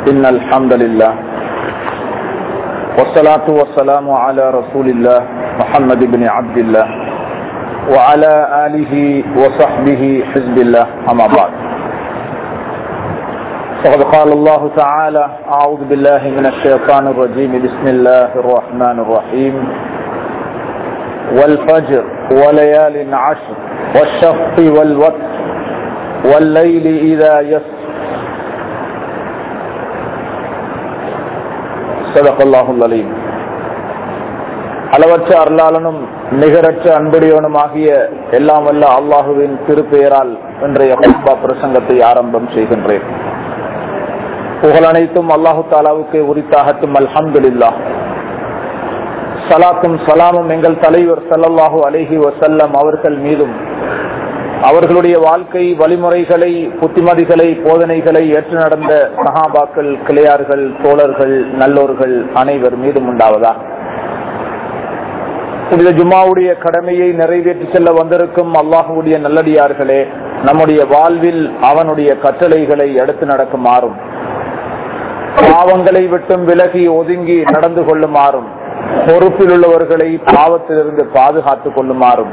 إن الحمد لله والصلاة والسلام على رسول الله محمد بن عبد الله وعلى آله وصحبه حزب الله أما بعد فقد قال الله تعالى أعوذ بالله من الشيطان الرجيم بسم الله الرحمن الرحيم والفجر وليال عشر والشفق والوتر والليل إذا يسر صدق الله العليم அளவற்ற அருளாளனும் நிகரற்ற அன்புடையவனுமாகிய எல்லாம் வல்ல அல்லாஹுவின் திருப்பெயரால் இன்றைய குப்பா பிரசங்கத்தை ஆரம்பம் செய்கின்றேன் புகழ் அனைத்தும் அல்லாஹு தாலாவுக்கு உரித்தாகட்டும் அல்ஹம்துல்லா சலாத்தும் சலாமும் எங்கள் தலைவர் சல்லல்லாஹு அலஹி வசல்லம் அவர்கள் மீதும் அவர்களுடைய வாழ்க்கை வழிமுறைகளை புத்திமதிகளை போதனைகளை ஏற்று நடந்த சகாபாக்கள் கிளையார்கள் தோழர்கள் நல்லோர்கள் அனைவர் மீதும் உண்டாவதா புனித ஜும்மாவுடைய கடமையை நிறைவேற்றி செல்ல வந்திருக்கும் அல்லாஹுடைய நல்லடியார்களே நம்முடைய வாழ்வில் அவனுடைய கட்டளைகளை எடுத்து நடக்குமாறும் பாவங்களை விட்டும் விலகி ஒதுங்கி நடந்து கொள்ளுமாறும் பொறுப்பில் உள்ளவர்களை பாவத்திலிருந்து பாதுகாத்துக் கொள்ளுமாறும்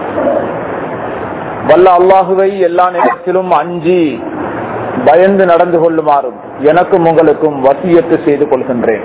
வல்ல அல்லாஹுவை எல்லா நேரத்திலும் அஞ்சி பயந்து நடந்து கொள்ளுமாறும் எனக்கும் உங்களுக்கும் வசியத்து செய்து கொள்கின்றேன்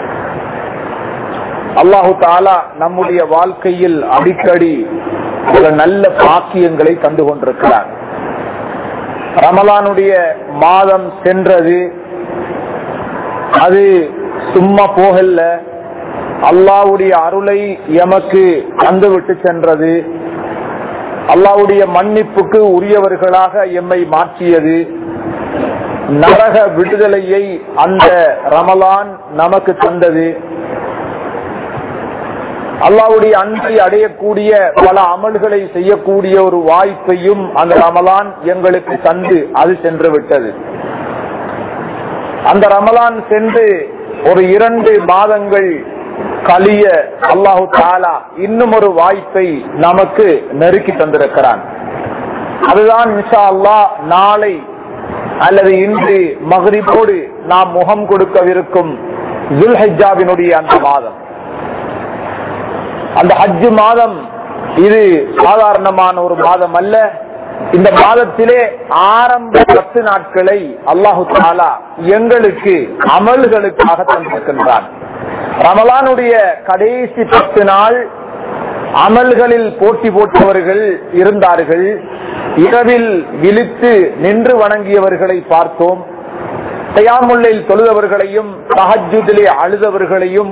அல்லாஹு தாலா நம்முடைய வாழ்க்கையில் அடிக்கடி சில நல்ல பாக்கியங்களை தந்து கொண்டிருக்கிறார் ரமலானுடைய மாதம் சென்றது அது சும்மா போகல அல்லாவுடைய அருளை எமக்கு தந்துவிட்டு சென்றது அல்லாவுடைய மன்னிப்புக்கு உரியவர்களாக எம்மை மாற்றியது நரக விடுதலையை அந்த ரமலான் நமக்கு தந்தது அல்லாவுடைய அன்பை அடையக்கூடிய பல அமல்களை செய்யக்கூடிய ஒரு வாய்ப்பையும் அந்த ரமலான் எங்களுக்கு தந்து அது சென்று விட்டது அந்த ரமலான் சென்று ஒரு இரண்டு மாதங்கள் கலிய அல்லாஹு தாலா இன்னும் ஒரு வாய்ப்பை நமக்கு நெருக்கி தந்திருக்கிறான் அதுதான் மிஷா அல்லா நாளை அல்லது இன்று மகரிப்போடு நாம் முகம் கொடுக்கவிருக்கும் ஜுல்ஹிஜாவினுடைய அந்த மாதம் அந்த ஹஜ்ஜு மாதம் இது சாதாரணமான ஒரு மாதம் அல்ல இந்த மாதத்திலே ஆரம்ப பத்து நாட்களை அல்லாஹு தாலா எங்களுக்கு அமல்களுக்காக தந்திருக்கின்றான் ரமலானுடைய கடைசி பத்து நாள் அமல்களில் போட்டி போட்டவர்கள் இருந்தார்கள் இரவில் விழித்து நின்று வணங்கியவர்களை பார்த்தோம் தயாமுல்லில் தொழுதவர்களையும் சஹஜுதிலே அழுதவர்களையும்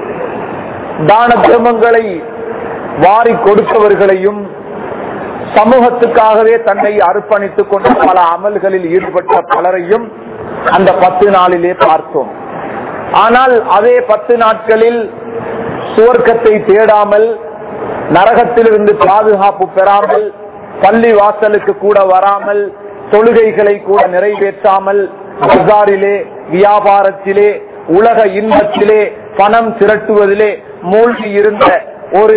தான தர்மங்களை வாரி கொடுத்தவர்களையும் சமூகத்துக்காகவே தன்னை அர்ப்பணித்துக் கொண்ட பல அமல்களில் ஈடுபட்ட பலரையும் அந்த பத்து நாளிலே பார்த்தோம் ஆனால் அதே பத்து நாட்களில் சுவர்க்கத்தை தேடாமல் நரகத்திலிருந்து பாதுகாப்பு பெறாமல் பள்ளி வாசலுக்கு கூட வராமல் தொழுகைகளை கூட நிறைவேற்றாமல் பஜாரிலே வியாபாரத்திலே உலக இன்பத்திலே பணம் திரட்டுவதிலே மூழ்கி இருந்த ஒரு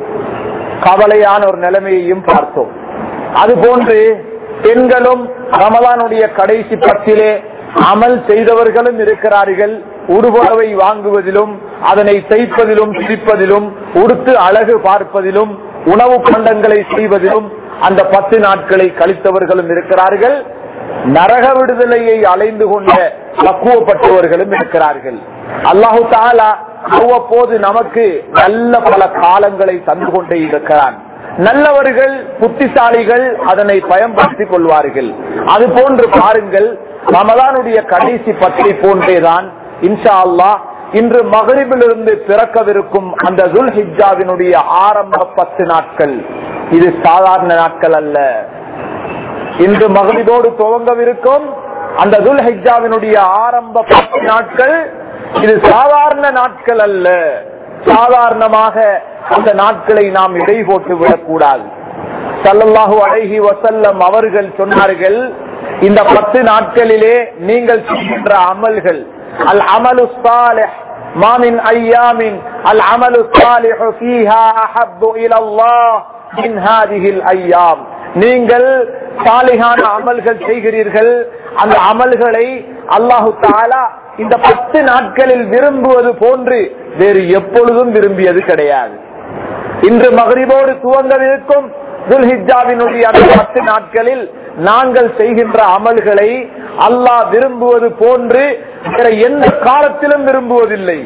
கவலையான ஒரு நிலைமையையும் பார்த்தோம் அதுபோன்று பெண்களும் ரமலானுடைய கடைசி பத்திலே அமல் செய்தவர்களும் இருக்கிறார்கள் உடுபடவை வாங்குவதிலும் அதனை தைப்பதிலும் பிரிப்பதிலும் உடுத்து அழகு பார்ப்பதிலும் உணவு பண்டங்களை செய்வதிலும் அந்த பத்து நாட்களை கழித்தவர்களும் இருக்கிறார்கள் நரக விடுதலையை அலைந்து கொண்ட பக்குவப்பட்டவர்களும் இருக்கிறார்கள் அல்லாஹு தாலா அவ்வப்போது நமக்கு நல்ல பல காலங்களை தந்து கொண்டே இருக்கிறான் நல்லவர்கள் புத்திசாலிகள் அதனை பயன்படுத்திக் கொள்வார்கள் அது போன்று பாருங்கள் ரமதானுடைய கடைசி பத்தை போன்றேதான் இன்ஷா அல்லா இன்று மகரிபிலிருந்து பிறக்கவிருக்கும் அந்த துல் ஹிஜாவினுடைய ஆரம்ப பத்து நாட்கள் இது சாதாரண நாட்கள் அல்ல இன்று மகளிரோடு துவங்கவிருக்கும் அந்த துல் ஹிஜாவினுடைய ஆரம்ப பத்து நாட்கள் இது சாதாரண நாட்கள் அல்ல சாதாரணமாக அந்த நாட்களை நாம் இடை போட்டு விடக்கூடாது சல்லல்லாஹு அழகி வசல்லம் அவர்கள் சொன்னார்கள் இந்த பத்து நாட்களிலே நீங்கள் செய்கின்ற அமல்கள் அல் அமலு சாலிஹ் ما من أيام العمل الصالح فيها أحب إلى الله من هذه الأيام நீங்கள் சாலிகான அமல்கள் செய்கிறீர்கள் அந்த அமல்களை அல்லாஹு தாலா இந்த பத்து நாட்களில் விரும்புவது போன்று வேறு எப்பொழுதும் விரும்பியது கிடையாது இன்று மகரிபோடு துவங்கவிருக்கும் துல்ஹிஜாவினுடைய அந்த பத்து நாட்களில் நாங்கள் செய்கின்ற அமல்களை அல்லாஹ் விரும்புவது போன்று வேற எந்த காலத்திலும் விரும்புவதில்லை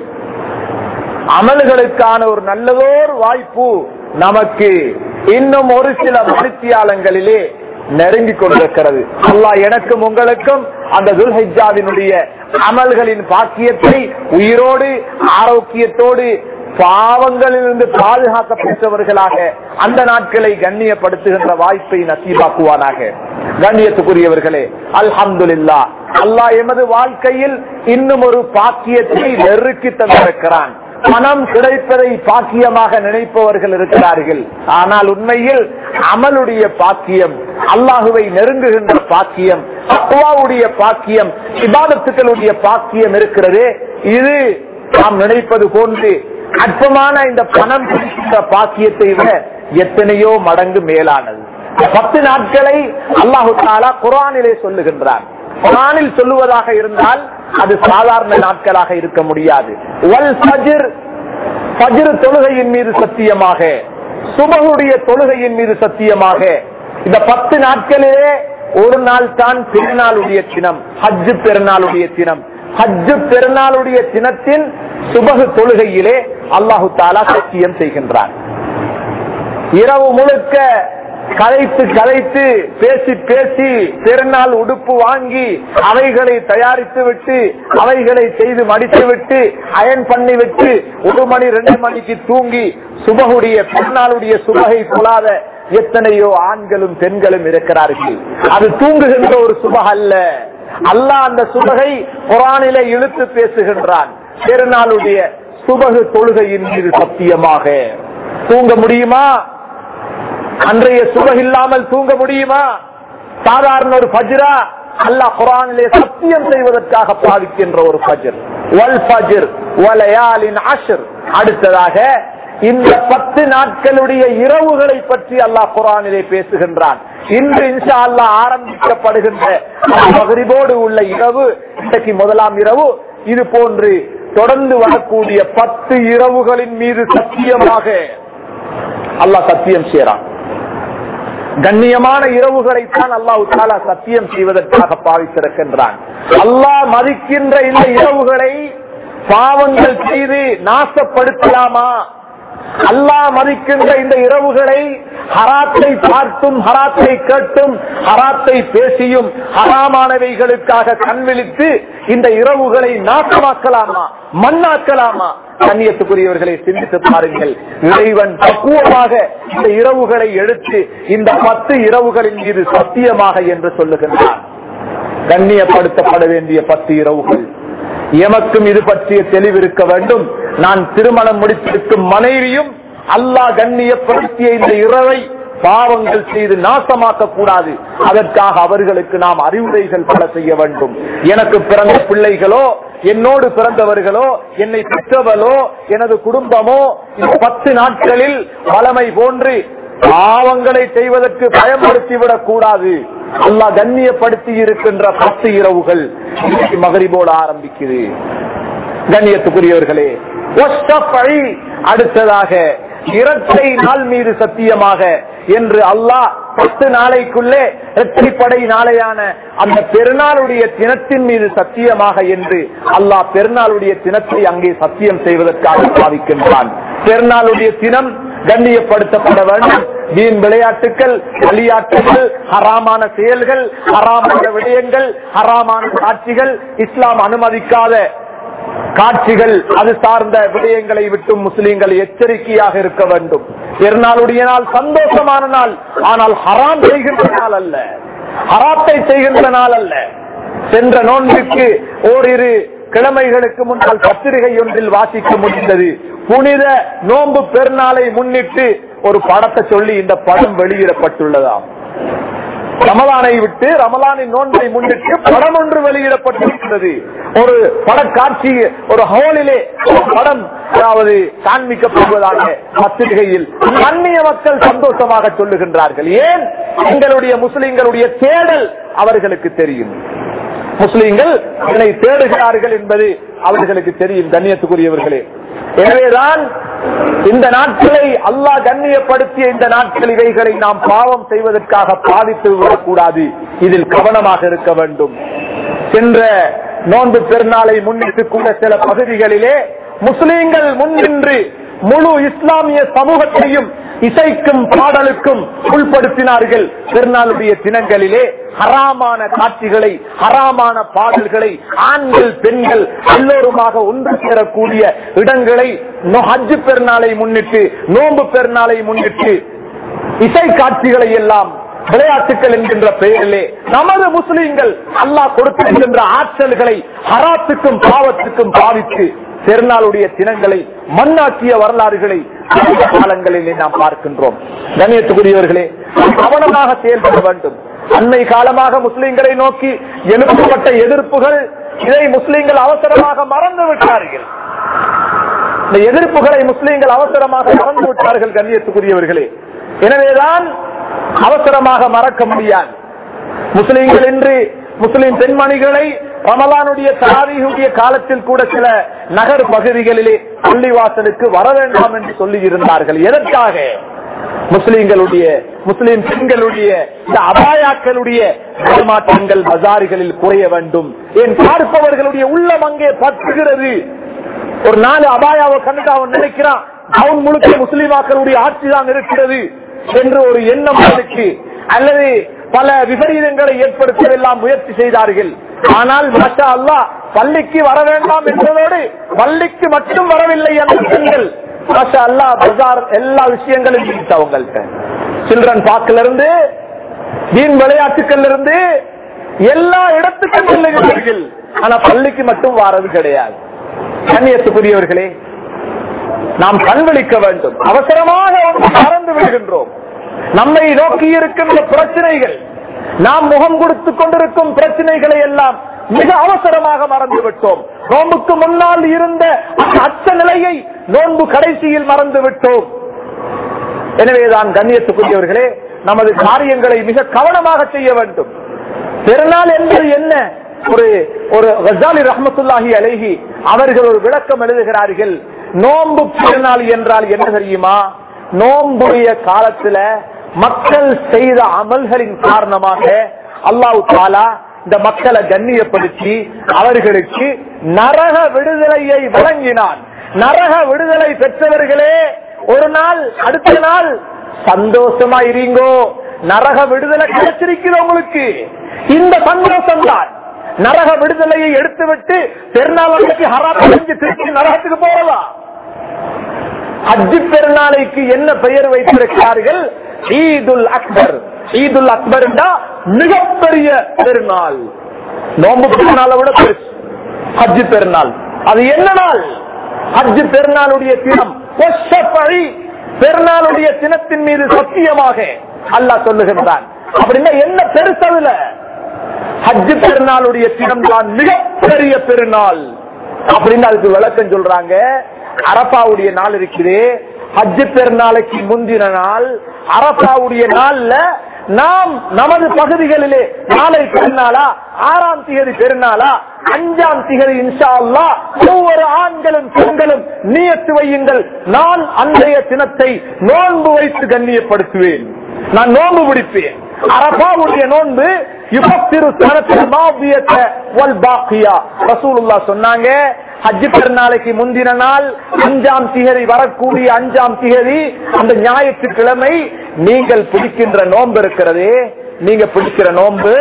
அமல்களுக்கான ஒரு நல்லதோர் வாய்ப்பு நமக்கு இன்னும் ஒரு சில மனுத்தியாலங்களிலே நெருங்கிக் கொண்டிருக்கிறது அல்லாஹ் எனக்கும் உங்களுக்கும் அந்த துல்ஹிஜாவினுடைய அமல்களின் பாக்கியத்தை உயிரோடு ஆரோக்கியத்தோடு பாவங்களிலிருந்து பாதுகாக்க பெற்றவர்களாக அந்த நாட்களை கண்ணியப்படுத்துகின்ற வாய்ப்பை நசீபாக்குவானாக கண்ணியத்துக்குரியவர்களே அல்ஹம்துலில்லா அல்லாஹ் எமது வாழ்க்கையில் இன்னும் ஒரு பாக்கியத்தை நெருக்கி தந்திருக்கிறான் பணம் கிடைப்பதை பாக்கியமாக நினைப்பவர்கள் இருக்கிறார்கள் ஆனால் உண்மையில் அமலுடைய பாக்கியம் அல்லாஹுவை நெருங்குகின்ற பாக்கியம் அக்குவாவுடைய பாக்கியம் இபாதத்துக்களுடைய பாக்கியம் இருக்கிறதே இது நாம் நினைப்பது போன்று அற்பமான இந்த பணம் கிடைக்கின்ற பாக்கியத்தை விட எத்தனையோ மடங்கு மேலானது பத்து நாட்களை அல்லாஹு தாலா குரானிலே சொல்லுகின்றார் குரானில் சொல்லுவதாக இருந்தால் அது சாதாரண நாட்களாக இருக்க முடியாது வல் ஃபஜ்ர் ஃபஜ்ர் தொழுகையின் மீது சத்தியமாக சுபகுடைய தொழுகையின் மீது சத்தியமாக இந்த பத்து நாட்களிலே ஒரு நாள் தான் பெருநாளுடைய தினம் ஹஜ்ஜு பெருநாளுடைய தினம் ஹஜ்ஜு பெருநாளுடைய தினத்தின் சுபகு தொழுகையிலே அல்லாஹு தாலா சத்தியம் செய்கின்றார் இரவு முழுக்க கலைத்து கலைத்து பேசி பேசி பெருநாள் உடுப்பு வாங்கி அவைகளை தயாரித்து விட்டு அவைகளை செய்து மடித்து விட்டு அயன் பண்ணி விட்டு ஒரு மணி ரெண்டு மணிக்கு தூங்கி சுபகுடைய பெருநாளுடைய சுபகை கொள்ளாத எத்தனையோ ஆண்களும் பெண்களும் இருக்கிறார்கள் அது தூங்குகின்ற ஒரு சுபக அல்ல அல்லாஹ் அந்த சுபகை குரானில இழுத்து பேசுகின்றான் பெருநாளுடைய சுபகு தொழுகையின் மீது சத்தியமாக தூங்க முடியுமா அன்றைய சுபக இல்லாமல் தூங்க முடியுமா சாதாரண ஒரு பஜ்ரா அல்லாஹ் குரானிலே சத்தியம் செய்வதற்காக பாதிக்கின்ற ஒரு பஜர் வல் பஜர் வலயாலின் அஷர் அடுத்ததாக இந்த பத்து நாட்களுடைய இரவுகளை பற்றி அல்லாஹ் குரானிலே பேசுகின்றான் இன்று இன்ஷா அல்லா ஆரம்பிக்கப்படுகின்ற மகரிபோடு உள்ள இரவு இன்றைக்கு முதலாம் இரவு இது போன்று தொடர்ந்து வரக்கூடிய பத்து இரவுகளின் மீது சத்தியமாக அல்லாஹ் சத்தியம் செய்யறான் கண்ணியமான இரவுகளைத்தான் அல்லாஹு தாலா சத்தியம் செய்வதற்காக பாவித்திருக்கின்றான் அல்லாஹ் மதிக்கின்ற இந்த இரவுகளை பாவங்கள் செய்து நாசப்படுத்தலாமா அல்லாஹ் மதிக்கின்ற இந்த இரவுகளை ஹராத்தை பார்த்தும் ஹராத்தை கேட்டும் ஹராத்தை பேசியும் ஹராமானவைகளுக்காக கண்விழித்து இந்த இரவுகளை நாசமாக்கலாமா மண்ணாக்கலாமா கண்ணியத்துக்குரியவர்களை சிந்தித்து பாருங்கள் இறைவன் பக்குவமாக இந்த இரவுகளை எடுத்து இந்த பத்து இரவுகளின் மீது சத்தியமாக என்று சொல்லுகின்றான் கண்ணியப்படுத்தப்பட வேண்டிய பத்து இரவுகள் எமக்கும் இது பற்றிய தெளிவு இருக்க வேண்டும் நான் திருமணம் முடித்திருக்கும் மனைவியும் அல்லாஹ் கண்ணியப்படுத்திய இந்த இரவை பாவங்கள் செய்து நாசமாக்க கூடாது அதற்காக அவர்களுக்கு நாம் அறிவுரைகள் பல செய்ய வேண்டும் எனக்கு பிறந்த பிள்ளைகளோ என்னோடு பிறந்தவர்களோ என்னை பெற்றவளோ எனது குடும்பமோ இந்த பத்து நாட்களில் வளமை போன்று பாவங்களை செய்வதற்கு பயன்படுத்திவிடக் கூடாது அல்லாஹ் கண்ணியப்படுத்தி இருக்கின்ற பத்து இரவுகள் மகரிபோடு ஆரம்பிக்குது கண்ணியத்துக்குரியவர்களே அடுத்ததாக இரட்டை நாள் மீது சத்தியமாக என்று அல்லாஹ் பத்து நாளைக்குள்ளே இரட்டைப்படை நாளையான அந்த பெருநாளுடைய தினத்தின் மீது சத்தியமாக என்று அல்லாஹ் பெருநாளுடைய தினத்தை அங்கே சத்தியம் செய்வதற்காக பாதிக்கின்றான் பெருநாளுடைய தினம் கண்ணியப்படுத்தப்பட வேண்டும் வீண் விளையாட்டுகள் விளையாட்டுகள் ஹராமான செயல்கள் ஹராமான விடயங்கள் ஹராமான காட்சிகள் இஸ்லாம் அனுமதிக்காத காட்சிகள் அது சார்ந்த விடயங்களை விட்டும் முஸ்லீம்கள் எச்சரிக்கையாக இருக்க வேண்டும் பெருநாளுடைய நாள் சந்தோஷமான நாள் ஆனால் ஹராம் செய்கின்ற நாள் அல்ல ஹராத்தை செய்கின்ற நாள் அல்ல சென்ற நோன்பிற்கு ஓரிரு கிழமைகளுக்கு முன்னால் பத்திரிகை ஒன்றில் வாசிக்க முடிந்தது புனித நோன்பு பெருநாளை முன்னிட்டு ஒரு படத்தை சொல்லி இந்த படம் வெளியிடப்பட்டுள்ளதாம் ரமலானை விட்டு ரமலானின் நோன்பை முன்னிட்டு படம் ஒன்று வெளியிடப்பட்டிருக்கிறது ஒரு படக்காட்சி ஒரு ஹோலிலே ஒரு படம் அதாவது காண்பிக்கப்படுவதாக பத்திரிகையில் அந்நிய மக்கள் சந்தோஷமாக சொல்லுகின்றார்கள் ஏன் எங்களுடைய முஸ்லிம்களுடைய தேடல் அவர்களுக்கு தெரியும் முஸ்லிம்கள் இதனை தேடுகிறார்கள் என்பது அவர்களுக்கு தெரியும் கண்ணியத்துக்குரியவர்களே எனவேதான் இந்த நாட்களை அல்லாஹ் கண்ணியப்படுத்திய இந்த நாட்கள் இவைகளை நாம் பாவம் செய்வதற்காக பாதித்து விடக்கூடாது இதில் கவனமாக இருக்க வேண்டும் சென்ற நோன்பு பெருநாளை முன்னிட்டு கூட சில பகுதிகளிலே முஸ்லீம்கள் முன்னின்று முழு இஸ்லாமிய சமூகத்தையும் இசைக்கும் பாடலுக்கும் உள்படுத்தினார்கள் பெருநாளுடைய தினங்களிலே ஹராமான காட்சிகளை ஹராமான பாடல்களை ஆண்கள் பெண்கள் எல்லோருமாக ஒன்று சேரக்கூடிய இடங்களை நோ- ஹஜ்ஜு பெருநாளை முன்னிட்டு நோன்பு பெருநாளை முன்னிட்டு இசை காட்சிகளை எல்லாம் விளையாட்டுகள் என்கின்ற பெயரிலே நமது முஸ்லிம்கள் அல்லாஹ் கொடுத்திருக்கின்ற ஆற்றல்களை ஹராத்துக்கும் பாவத்துக்கும் பாவித்து பெருநாளுடைய தினங்களை மண்ணாக்கிய வரலாறுகளை கடந்த காலங்களிலே நாம் பார்க்கின்றோம் கண்ணியத்துக்குரியவர்களே கவனமாக செயல்பட வேண்டும் அன்னை காலமாக முஸ்லிம்களை நோக்கி எழுப்பப்பட்ட எதிர்ப்புகள் இதை முஸ்லிம்கள் அவசரமாக மறந்து விட்டார்கள் இந்த எதிர்ப்புகளை முஸ்லிம்கள் அவசரமாக மறந்து விட்டார்கள் கண்ணியத்துக்குரியவர்களே எனவேதான் அவசரமாக மறக்க முடியாது முஸ்லிம்கள் என்று முஸ்லிம் பெண்மணிகளை ரமலானுடைய தராவீகுடைய காலத்தில் கூட சில நகர் பகுதிகளிலே பள்ளிவாசலுக்கு வர வேண்டாம் என்று சொல்லி இருந்தார்கள் எதற்காக முஸ்லிம்களுடைய முஸ்லிம் பெண்களுடைய இந்த அபாயாக்களுடைய ஏமாற்றங்கள் பஜாரிகளில் குறைய வேண்டும் ஏன் பார்ப்பவர்களுடைய உள்ளம் அங்கே பற்றுகிறது ஒரு நாலு அபாயாவை கண்டுட்டு அவன் நினைக்கிறான் அவன் முழுக்க முஸ்லிமாக்களுடைய ஆட்சி தான் இருக்கிறது என்று ஒரு எண்ணம் அவனுக்கு அல்லது பல விபரீதங்களை ஏற்படுத்தவெல்லாம் முயற்சி செய்தார்கள் ஆனால் மாஷா அல்லாஹ் பள்ளிக்கு வர வேண்டாம் என்பதோடு பள்ளிக்கு மட்டும் வரவில்லை அந்த பெண்கள் மாஷா அல்லாஹ் பஜார் எல்லா விஷயங்களும் இருக்கு அவங்கள்ட்ட சில்ட்ரன் பார்க்ல இருந்து வீண் விளையாட்டுக்கள் இருந்து எல்லா இடத்துக்கும் செல்லுகிறார்கள் ஆனா பள்ளிக்கு மட்டும் வாரது கிடையாது கண்ணியத்துக்குரியவர்களே நாம் கண்விழிக்க வேண்டும் அவசரமாக ஒன்று மறந்து விடுகின்றோம் நம்மை நோக்கி இருக்கின்ற பிரச்சனைகள் நாம் முகம் கொடுத்துக் கொண்டிருக்கும் பிரச்சனைகளை எல்லாம் மிக அவசரமாக மறந்து விட்டோம் நோன்புக்கு முன்னால் இருந்த அந்த அச்ச நிலையை நோன்பு கடைசியில் மறந்து விட்டோம் எனவேதான் கண்ணியத்துக்குரியவர்களே நமது காரியங்களை மிக கவனமாக செய்ய வேண்டும் பெருநாள் என்பது என்ன ஒரு ஒரு கசாலி ரஹமத்துல்லாஹி அலைஹி அவர்கள் ஒரு விளக்கம் எழுதுகிறார்கள் நோன்பு பெருநாள் என்றால் என்ன தெரியுமா நோன்புடைய காலத்துல மக்கள் செய்த அமல்களின் காரணமாக அல்லாஹ் தாலா இந்த மக்களை கண்ணியப்படுத்தி அவர்களுக்கு நரக விடுதலையை வழங்கினான் நரக விடுதலை பெற்றவர்களே ஒரு நாள் அடுத்த நாள் சந்தோஷமா இருங்கோ நரக விடுதலை கிடைச்சிருக்கிறது உங்களுக்கு இந்த சந்தோஷம் தான் நரக விடுதலையை எடுத்துவிட்டு பெருநாள் அன்னைக்கு ஹராம் செஞ்சு திருச்சி நரகத்துக்கு போகலாம் ஹஜ்ஜு பெருநாளைக்கு என்ன பெயர் வைத்திருக்கிறார்கள் ஈதுல் அக்பர் ஈதுல் அக்பர் மிகப்பெரிய பெருநாள் நோம்பு பெருநாளை விட பெருசு ஹஜ்ஜு பெருநாள் அது என்ன நாள் ஹஜ்ஜு பெருநாளுடைய தினம் ஒஷப்பழி பெருநாளுடைய தினத்தின் மீது சத்தியமாக அல்லாஹ் சொல்லுகின்றான் அப்படின்னா என்ன பெருசு அதுல ஹஜ்ஜு பெருநாளுடைய தினம் தான் மிகப்பெரிய பெருநாள் அப்படின்னு அதுக்கு விளக்கம் சொல்றாங்க அரப்பாவுடைய நாள் இருக்குது ஹஜ்ஜு பெருநாளைக்கு முந்தின நாள் அரப்பாவுடைய நாள்ல நாம் நமது பகுதிகளிலே நாளை பெருநாளா ஆறாம் திகதி பெருநாளா அஞ்சாம் திகதி இன்ஷா அல்லா ஒவ்வொரு ஆண்களும் பெண்களும் நியத்து வையுங்கள் நான் அன்றைய தினத்தை நோன்பு வைத்து கண்ணியப்படுத்துவேன் நான் நோன்பு பிடிப்பேன் அரபாவுடைய நோன்பு யுபத்திரு சனத்தில் மாவியத்த வல் பாக்கியா ரசூலுல்லா சொன்னாங்க ஹஜ்ஜு பெருநாளைக்கு முந்தின நாள் அஞ்சாம் திகதி வரக்கூடிய அஞ்சாம் திகதி அந்த ஞாயிற்றுக்கிழமை நீங்கள் பிடிக்கின்ற நோன்பு இருக்கிறதே நீங்க பிடிக்கிற நோன்பு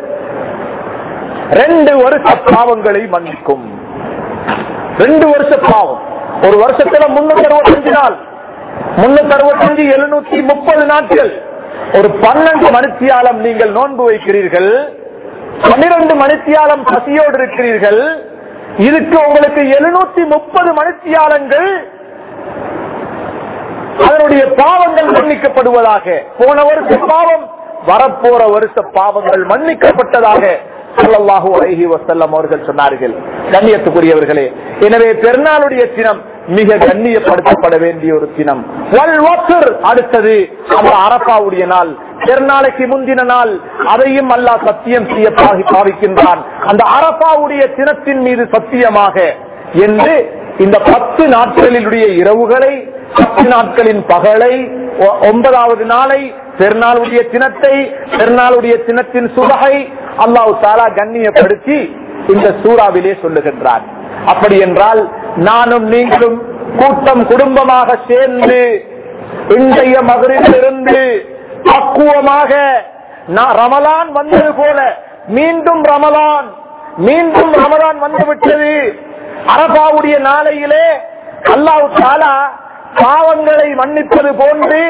ரெண்டு வருஷ பாவங்களை மன்னிக்கும் ரெண்டு வருஷ பாவம் ஒரு வருஷத்துல முன்னூத்தி அறுபத்தஞ்சு நாள் முன்னூத்தி அறுபத்தஞ்சு எழுநூத்தி முப்பது நாட்கள் ஒரு பன்னெண்டு மணித்தியாலம் நீங்கள் நோன்பு வைக்கிறீர்கள் பன்னிரண்டு மணித்தியாலம் பசியோடு இருக்கிறீர்கள் இதுக்கு உங்களுக்கு எழுநூத்தி முப்பது மணித்தியாலங்கள் அதனுடைய பாவங்கள் மன்னிக்கப்படுவதாக போன வருஷ பாவம் வரப்போற வருஷ பாவங்கள் மன்னிக்கப்பட்டதாக ஸல்லல்லாஹு அலைஹி வஸல்லம் அவர்கள் சொன்னார்கள் கண்ணியத்துக்குரியவர்களே எனவே பெருநாளுடைய தினம் மிக கண்ணியப்படுத்தப்பட வேண்டிய ஒரு தினம் வல் வக்ர் அடுத்தது அந்த அரபாவுடைய நாள் பெருநாளைக்கு முந்தின நாள் அதையும் அல்லாஹ் சத்தியம் செய்ய பாவி- பாவிக்கின்றான் அந்த அரபாவுடைய தினத்தின் மீது சத்தியமாக என்று இந்த பத்து நாட்களிலுடைய இரவுகளை பத்து நாட்களின் பகலை ஒ- ஒன்பதாவது நாளை பெருநாளுடைய தினத்தை பெருநாளுடைய தினத்தின் சுபகை அல்லாஹ் தாலா கண்ணியப்படுத்தி இந்த சூறாவிலே சொல்லுகின்றார் அப்படி என்றால் நானும் நீங்களும் கூட்டம் குடும்பமாக சேர்ந்து இன்றைய மகரிலிருந்து பக்குவமாக நா- ரமலான் வந்தது போல மீண்டும் ரமலான் மீண்டும் ரமலான் வந்துவிட்டது அரபாவுடைய நாளையிலே அல்லாஹ் தாலா பாவங்களை மன்னிப்பது போன்று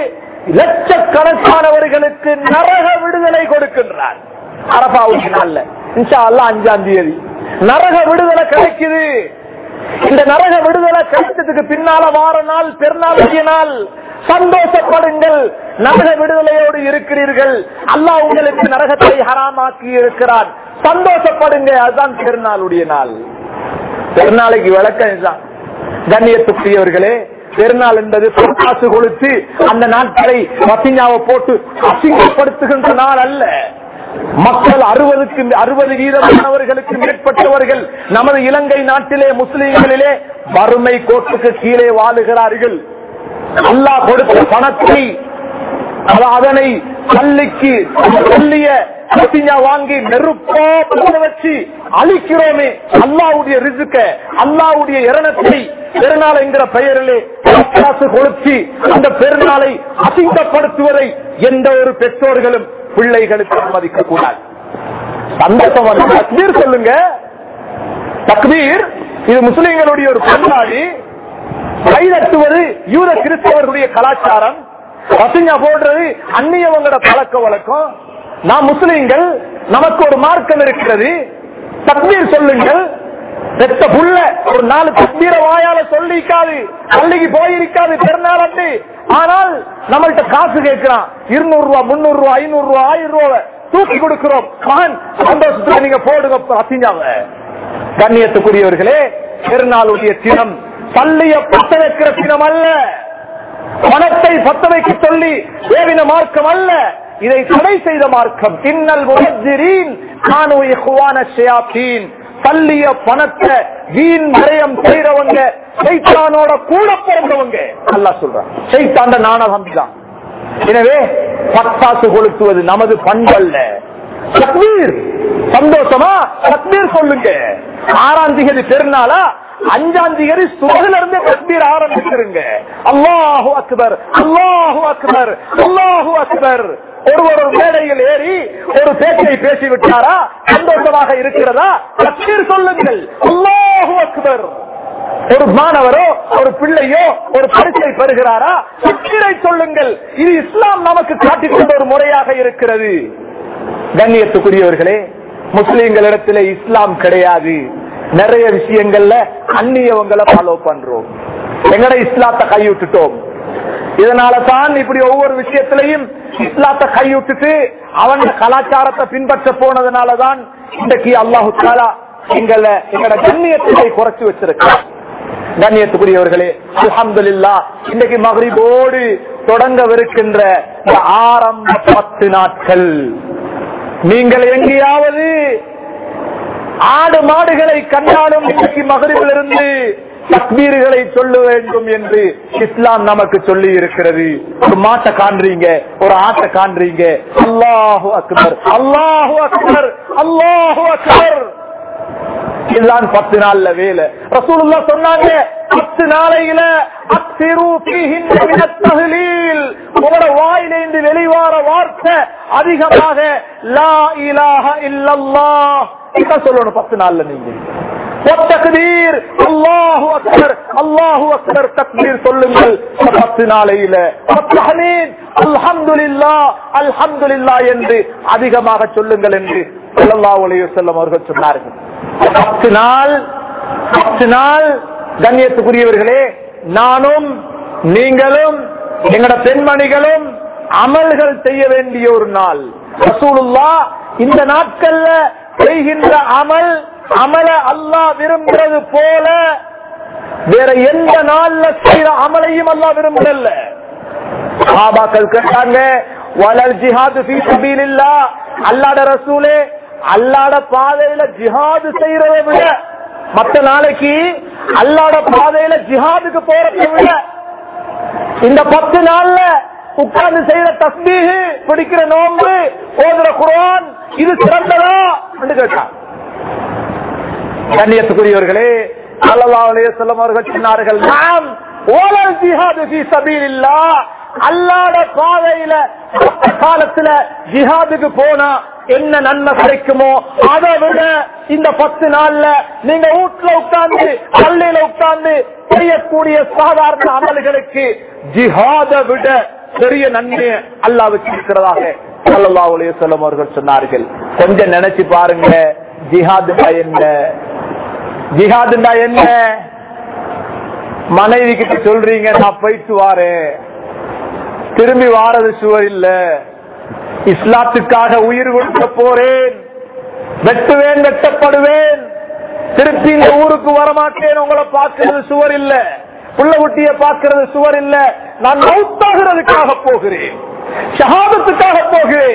லட்சக்கணக்கானவர்களுக்கு நரக விடுதலை கொடுக்கின்றார் அரபாவுடைய நாள்ல இன்ஷா அல்லாஹ் அஞ்சாம் தேதி நரக விடுதலை கிடைக்குது இந்த நரக விடுதலை கிடைச்சதுக்கு பின்னால வார நாள் பெருநாளுடைய நாள் சந்தோஷப்படுங்கள் நரக விடுதலையோடு இருக்கிறீர்கள் அல்லாஹ் உங்களுக்கு நரகத்தை ஹராமாக்கி இருக்கிறான் சந்தோஷப்படுங்க அதுதான் பெருநாளுடைய நாள் பெருநாளைக்கு விளக்கம் இதுதான் கண்ணியத்துக்குரியவர்களே பெருநாள் என்பது பொற்காசு கொளுத்து அந்த நாட்களை பசிஞ்சாவை போட்டு அசிங்கப்படுத்துகின்ற நாள் அல்ல மக்கள் அறுபதுக்கு அறுபது வீதமானவர்களுக்கு மேற்பட்டவர்கள் நமது இலங்கை நாட்டிலே முஸ்லிம்களிலே வறுமை கோட்டுக்கு கீழே வாழுகிறார்கள் அல்லாஹ் கொடுத்த பணத்தை அது அதனை பள்ளிக்கு பள்ளிய பசிஞ்சா வாங்கி நெருப்போ பத்த வச்சு அழிக்கிறோமே அல்லாவுடைய ரிசுக்க அல்லாவுடைய இரணத்தை பெருநாள் என்கிற பெயரிலே காசு கொளுத்தி அந்த பெருநாளை அசிங்கப்படுத்துவதை எந்த ஒரு பெற்றோர்களும் பிள்ளைகளுக்கு அனுமதிக்க கூடாது சந்தோஷம் வந்து தக்பீர் சொல்லுங்க தக்பீர் இது முஸ்லிம்களுடைய ஒரு பண்பாடு கைதட்டுவது யூத கிறிஸ்தவர்களுடைய கலாச்சாரம் பசுங்க போடுறது அந்நியவங்களோட பழக்க வழக்கம் நாம் முஸ்லிம்கள் நமக்கு ஒரு மார்க்கம் இருக்கிறது தக்பீர் சொல்லுங்கள் பெத்த புள்ள ஒரு நாலு தக்பீர வாயால சொல்லிக்காது பள்ளிக்கு போயிருக்காது பெருநாள் அன்று ஆனால் நம்மள்ட்ட காசு கேட்கிறான் இருநூறு ரூபா முன்னூறு ரூபா ஐநூறு ரூபா ஆயிரம் ரூபாய் தூக்கி கொடுக்கிறோம் மகன் சந்தோஷத்துல நீங்க போடுங்க அசிஞ்சாவ கண்ணியத்துக்குரியவர்களே பெருநாளுடைய தினம் பள்ளிய பத்த வைக்கிற தினம் அல்ல பணத்தை பத்த வைக்க சொல்லி ஏவின மார்க்கம் அல்ல இதை தடை செய்த மார்க்கம் இன்னல் முரஜிரீன் கானு இஹ்வான ஷயாத்தீன் பள்ளிய பணத்தை வீண் விரயம் செய்யறவங்க சைத்தானோட கூட பிறந்தவங்க அல்லா சொல்றான் சைத்தாண்ட நாணகம் தான் எனவே பத்தாசு கொளுத்துவது நமது பண்பல்ல தக்பீர் சந்தோஷமா தக்பீர் சொல்லுங்க ஆறாம் திகதி பெருநாளா அஞ்சாம் திகதி சுகல இருந்து தக்பீர் ஆரம்பிச்சிருங்க அல்லாஹு அக்பர் அல்லாஹு அக்பர் அல்லாஹு அக்பர் ஒருவர் ஒரு மேடையில் ஏறி ஒரு பேச்சை பேசி விட்டாரா சந்தோஷமாக இருக்கிறதா தக்பீர் சொல்லுங்கள் அல்லாஹு அக்பர் ஒரு மாணவரோ ஒரு பிள்ளையோ ஒரு பரிசை பெறுகிறாரா தக்பீரை சொல்லுங்கள் இது இஸ்லாம் நமக்கு காட்டிக் கொண்ட ஒரு முறையாக இருக்கிறது கண்ணியத்துக்குரியவர்களே முஸ்லீம்களிடத்துல இஸ்லாம் கிடையாது நிறைய விஷயங்கள்ல அந்நியவங்களை ஃபாலோ பண்றோம் எங்கட இஸ்லாத்தை கைவிட்டுட்டோம் இதனால தான் இப்படி ஒவ்வொரு விஷயத்திலையும் இஸ்லாத்தை கைவிட்டுட்டு அவன் கலாச்சாரத்தை பின்பற்ற போனதுனாலதான் இன்றைக்கு அல்லாஹு தாலா எங்களை எங்களோட கண்ணியத்தை குறைச்சு வச்சிருக்கிறார் கண்ணியத்துக்குரியவர்களே அல்ஹம்துலில்லா இன்றைக்கு மகரிபோடு தொடங்கவிருக்கின்ற இந்த ஆரம்ப பத்து நாட்கள் நீங்கள் எங்கேயாவது ஆடு மாடுகளை கண்டாலும் இன்றைக்கு மகரிபிலிருந்து தக்பீர்களை சொல்ல வேண்டும் என்று இஸ்லாம் நமக்கு சொல்லி இருக்கிறது ஒரு மாட்டை காண்றீங்க ஒரு ஆட்டை காண்றீங்க அல்லாஹு அக்பர் அல்லாஹு அக்பர் அல்லாஹு அக்பர் இதுதான் பத்து நாள்ல வேலை ரசூலுல்லா சொன்னாங்க பத்து நாளையில அத்திரு ஃபீஹின்ன மினத் தஹ்லீல் உங்களோட வாயிலிருந்து வெளிவார வார்த்தை அதிகமாக லா இலாஹ இல்லல்லாஹ் இதான் சொல்லணும் பத்து நாள்ல நீங்க தக்பீர் அல்லாஹு அக்பர் அல்லாஹு அக்பர் தக்பீர் சொல்லுங்கள் பத்து நாளையில தஹ்லீல் அல்ஹம்துலில்லாஹ் அல்ஹம்துலில்லாஹ் என்று அதிகமாக சொல்லுங்கள் என்று ஸல்லல்லாஹு அலைஹி வஸல்லம் அவர்கள் சொன்னார்கள் பத்து நாள் பத்து நாள் கண்ணியத்துக்குரியவர்களே நானும் நீங்களும் எங்கட பெண்மணிகளும் அமல்கள் செய்ய வேண்டிய ஒரு நாள் ரசூலுல்லா இந்த நாட்கள்ல செய்கின்ற அமல் அமல அல்லாஹ் விரும்புறது போல வேற எந்த நாள்ல செய்யற அமலையும் அல்லாஹ் விரும்பல சஹாபாக்கள் கேட்டாங்க வலல் ஜிஹாது ஃபீ சபீலில்லாஹ் அல்லாஹ்ட ரசூலே அல்லாஹ்ட பாதையில ஜிஹாது செய்யறதை விட மத்த நாளைக்கு அல்லாஹ்ட பாதையில ஜிஹாதுக்கு போறதை விட இந்த பத்து நாள்ல உட்கார்ந்து செய்யற தஸ்பீஹ் பிடிக்கிற நோன்பு ஓதுற குர்ஆன் இது சிறந்ததா என்று கேட்டான் கண்ணியத்துக்குரியவர்களே ஸல்லல்லாஹு அலைஹி வஸல்லம் அவர்கள் சொன்னார்கள் நாம் ஓலல் ஜிஹாது ஃபீ சபீலில்லாஹ் அல்லாஹ்ட பாதையில அந்த காலத்துல ஜிஹாதுக்கு போனா என்ன நன்மை கிடைக்குமோ அதை விட இந்த பத்து நாள்ல நீங்க வீட்டுல உட்கார்ந்து பள்ளியில உட்கார்ந்து செய்யக்கூடிய சாதாரண அமல்களுக்கு ஜிஹாதை விட பெரிய நன்மையை அல்லாஹ் வச்சிருக்கிறதாக ஸல்லல்லாஹு அலைஹி வஸல்லம் அவர்கள் சொன்னார்கள் கொஞ்சம் நினைச்சு பாருங்க ஜிஹாதுடா என்ன ஜிஹாதுண்டா என்ன மனைவி கிட்ட சொல்றீங்க நான் போயிட்டு வாரேன் திரும்பி வாரது சுவர் இல்ல இஸ்லாத்துக்காக உயிர் கொடுக்க போறேன் வெட்டுவேன் வெட்டப்படுவேன் திருப்பி இந்த ஊருக்கு வரமாட்டேன் உங்களை பார்க்கிறது சுவர் இல்ல புள்ள குட்டிய பார்க்கிறது சுவர் இல்ல நான் மௌத்தாகிறதுக்காக போகிறேன் ஷஹாதத்துக்காக போகிறேன்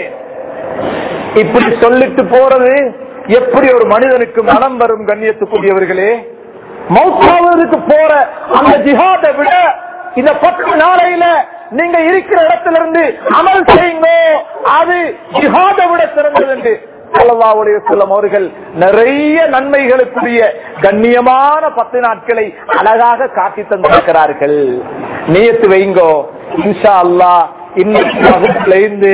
இப்படி சொல்லிட்டு போறது எப்படி ஒரு மனிதனுக்கு மனம் வரும் கண்ணியத்துக்குரியவர்களே மௌத்தாவதுக்கு போற அந்த ஜிஹாதை விட இந்த பத்து நாளையில நீங்க இருக்கிற இடத்துல இருந்து அமல் செய்யுங்க அது ஜிஹாதை விட சிறந்தது என்று ஸல்லல்லாஹு செல்லம் அவர்கள் நிறைய நன்மைகளுக்குரிய கண்ணியமான பத்து நாட்களை அழகாக காட்டி தந்திருக்கிறார்கள் நியத்து வைங்கோ இன்ஷா அல்லாஹ் இன்னைக்கு வகுப்புல இருந்து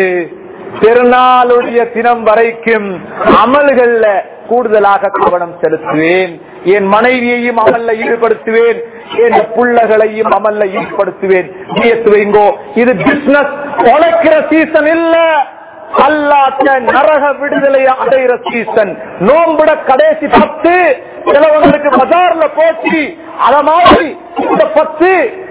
திருநாளுடைய தினம் வரைக்கும் அமல்கள்ல கூடுதலாக கவனம் செலுத்துவேன் என் மனைவியையும் அமல்ல ஈடுபடுத்துவேன் என் புள்ளகளையும் அமல்ல ஈடுபடுத்துவேன் நியத்து வைங்கோ இது பிசினஸ் உழைக்கிற சீசன் இல்ல அல்லாத்த நரக விடுதலை அடைகிற சீசன் நோம்புட கடைசி பத்து சிலவங்களுக்கு பஜார்ல போச்சு அத மாதிரி இந்த பத்து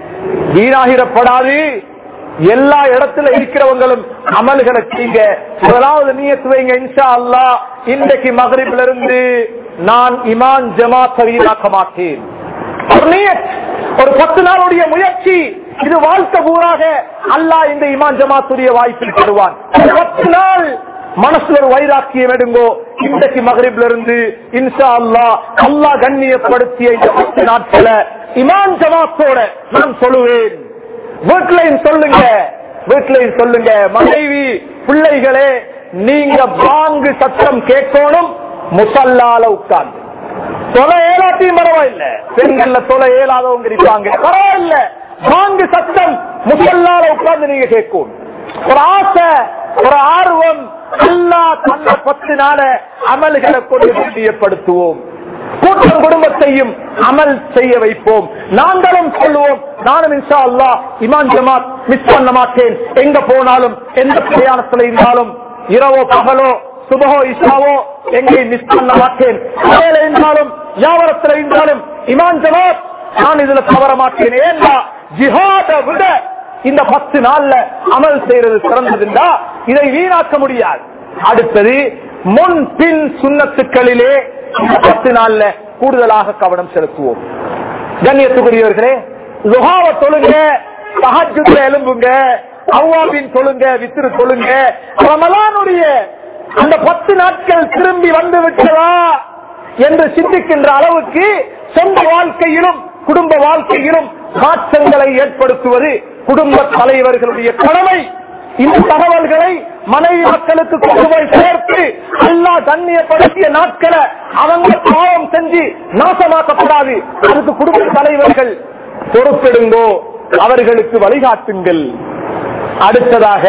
வீணாகிடப்படாது எல்லா இடத்துல இருக்கிறவங்களும் அமல்களை செய்யுங்க முதலாவது நீயத்து வைங்க இன்ஷா அல்லா இன்றைக்கு மகரிப்ல இருந்து நான் இமான் ஜமாத்தை வீணாக்க மாட்டேன் ஒரு நியத், ஒரு பத்து நாளுடைய முயற்சி இது வாழ்க்கை பூராக அல்லாஹ் இந்த இமான் ஜமாத்துடைய வாய்ப்பில் தருவான் ஒரு பத்து நாள் மனசுல ஒரு வைராக்கியம் எடுங்கோ இன்றைக்கு மகரிப்ல இருந்து இன்ஷா அல்லா அல்லாஹ் கண்ணியப்படுத்திய இந்த பத்து நாட்களை இமான் ஜமாத்தோட நான் சொல்லுவேன் வீட்லையும் சொல்லுங்க வீட்லையும் சொல்லுங்க மனைவி பிள்ளைகளே நீங்க வாங்கு சத்தம் கேட்கணும் முசல்லால உட்கார்ந்து தொலை ஏலாத்தையும் பரவாயில்ல பெண்கள்ல தொலை ஏலாதவங்க இருப்பாங்க பரவாயில்ல வாங்கு சத்தம் முசல்லால உட்கார்ந்து நீங்க கேட்கணும் ஒரு ஆசை ஒரு ஆர்வம் எல்லா தன்னை பத்து நாள அமல்களை கொண்டு கண்ணியப்படுத்துவோம் கூட்டம் குடும்பத்தையும் அமல் செய்ய வைப்போம் நாங்களும் சொல்லுவோம் நானும் இன்ஷா அல்லா இமான் ஜமாத் மிஸ் பண்ண மாட்டேன் எங்க போனாலும் எந்த பிரயாணத்துல இருந்தாலும் இரவோ பகலோ சுபகோ இஷாவோ எங்கேயும் மிஸ் பண்ண மாட்டேன் வேலை இருந்தாலும் வியாபாரத்தில் இருந்தாலும் இமான் ஜமாத் நான் இதுல தவற மாட்டேன் ஏன்னா ஜிஹாத விட இந்த பத்து நாள்ல அமல் செய்யறது சிறந்ததுண்டா இதை வீணாக்க முடியாது அடுத்தது முன் பின் சுண்ணத்துக்களிலே இந்த பத்து நாள்ல கூடுதலாக கவனம் செலுத்துவோம் கண்ணியத்துக்குரியவர்களே லுகாவ தொழுங்க சஹஜுல எலும்புங்க அவ்வாபின் தொழுங்க வித்திரு தொழுங்க ரமலானுடைய அந்த பத்து நாட்கள் திரும்பி வந்து விட்டதா என்று சிந்திக்கின்ற அளவுக்கு சொந்த வாழ்க்கையிலும் குடும்ப வாழ்க்கையிலும் மாற்றங்களை ஏற்படுத்துவது குடும்ப தலைவர்களுடைய கடமை இந்த தகவல்களை மனைவி மக்களுக்கு கொண்டு போய் சேர்த்து அல்லா தண்ணியப்படுத்திய நாட்களை அவங்க பாவம் செஞ்சு நாசமாக்கப்படாது அதுக்கு குடும்ப தலைவர்கள் பொறுப்பெடுங்கோ அவர்களுக்கு வழிகாட்டுங்கள் அடுத்ததாக